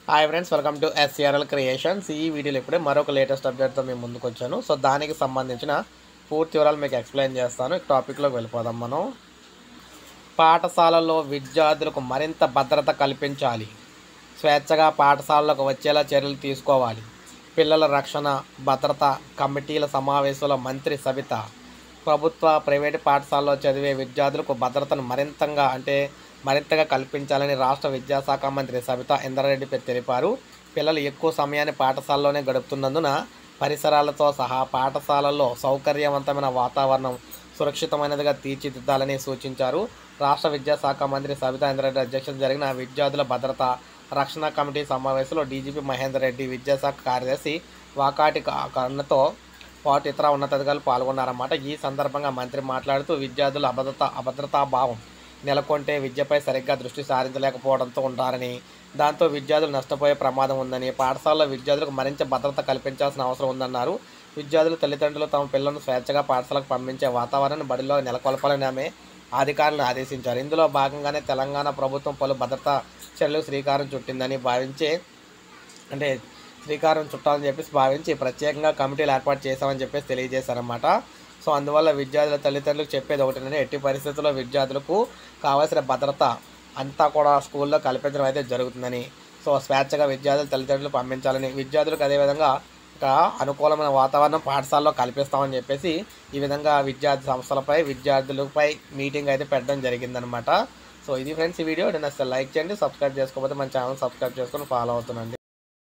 hi friends welcome to SCRL creations ఈ వీడియోలో ఇప్పుడే మరొక లేటెస్ట్ అప్డేట్తో మేము ముందుకు వచ్చాను సో దానికి సంబంధించిన పూర్తి వివరాలు మీకు ఎక్స్ప్లెయిన్ చేస్తాను ఈ టాపిక్లోకి వెళ్ళిపోదాం మనం పాఠశాలల్లో విద్యార్థులకు మరింత భద్రత కల్పించాలి స్వేచ్ఛగా పాఠశాలలకు వచ్చేలా చర్యలు తీసుకోవాలి పిల్లల రక్షణ భద్రత కమిటీల సమావేశంలో మంత్రి సబిత ప్రభుత్వ ప్రైవేటు పాఠశాలలో చదివే విద్యార్థులకు భద్రతను మరింతంగా అంటే మరింతగా కల్పించాలని రాష్ట్ర విద్యాశాఖ మంత్రి సబితా ఇంద్రారెడ్డి పె- తెలిపారు పిల్లలు ఎక్కువ సమయాన్ని పాఠశాలలోనే గడుపుతున్నందున పరిసరాలతో సహా పాఠశాలల్లో సౌకర్యవంతమైన వాతావరణం సురక్షితమైనదిగా తీర్చిదిద్దాలని సూచించారు రాష్ట్ర విద్యాశాఖ మంత్రి సబితా ఇంద్రారెడ్డి అధ్యక్షత జరిగిన విద్యార్థుల భద్రత రక్షణ కమిటీ సమావేశంలో డీజీపీ మహేందర్ రెడ్డి విద్యాశాఖ కార్యదర్శి వాకాటి క- కన్నతో పాటు ఇతర ఉన్నతాధికారులు పాల్గొన్నారన్నమాట ఈ సందర్భంగా మంత్రి మాట్లాడుతూ విద్యార్థుల అభద్రత అభద్రతా భావం నెలకొంటే విద్యపై సరిగ్గా దృష్టి సారించలేకపోవడంతో ఉంటారని దాంతో విద్యార్థులు నష్టపోయే ప్రమాదం ఉందని పాఠశాలలో విద్యార్థులకు మరింత భద్రత కల్పించాల్సిన అవసరం ఉందన్నారు విద్యార్థులు తల్లిదండ్రులు తమ పిల్లలను స్వేచ్ఛగా పాఠశాలకు పంపించే వాతావరణాన్ని బడిలో నెలకొల్పాలని ఆమె అధికారులను ఆదేశించారు ఇందులో భాగంగానే తెలంగాణ ప్రభుత్వం పలు భద్రతా చర్యలకు శ్రీకారం చుట్టిందని భావించే అంటే శ్రీకారం చుట్టాలని చెప్పేసి భావించి ప్రత్యేకంగా కమిటీలు ఏర్పాటు చేశామని చెప్పేసి తెలియజేశారన్నమాట సో అందువల్ల విద్యార్థుల తల్లిదండ్రులకు చెప్పేది ఒకటేనండి ఎట్టి పరిస్థితుల్లో విద్యార్థులకు కావాల్సిన భద్రత అంతా కూడా స్కూల్లో కల్పించడం అయితే జరుగుతుందని సో స్వేచ్ఛగా విద్యార్థులు తల్లిదండ్రులు పంపించాలని విద్యార్థులకు అదేవిధంగా ఒక అనుకూలమైన వాతావరణం పాఠశాలలో కల్పిస్తామని చెప్పేసి ఈ విధంగా విద్యార్థి సంస్థలపై విద్యార్థులపై మీటింగ్ అయితే పెట్టడం జరిగిందనమాట సో ఇది ఫ్రెండ్స్ ఈ వీడియో నేను అసలు లైక్ చేయండి సబ్స్క్రైబ్ చేసుకోకపోతే మన ఛానల్ సబ్స్క్రైబ్ చేసుకొని ఫాలో అవుతుండండి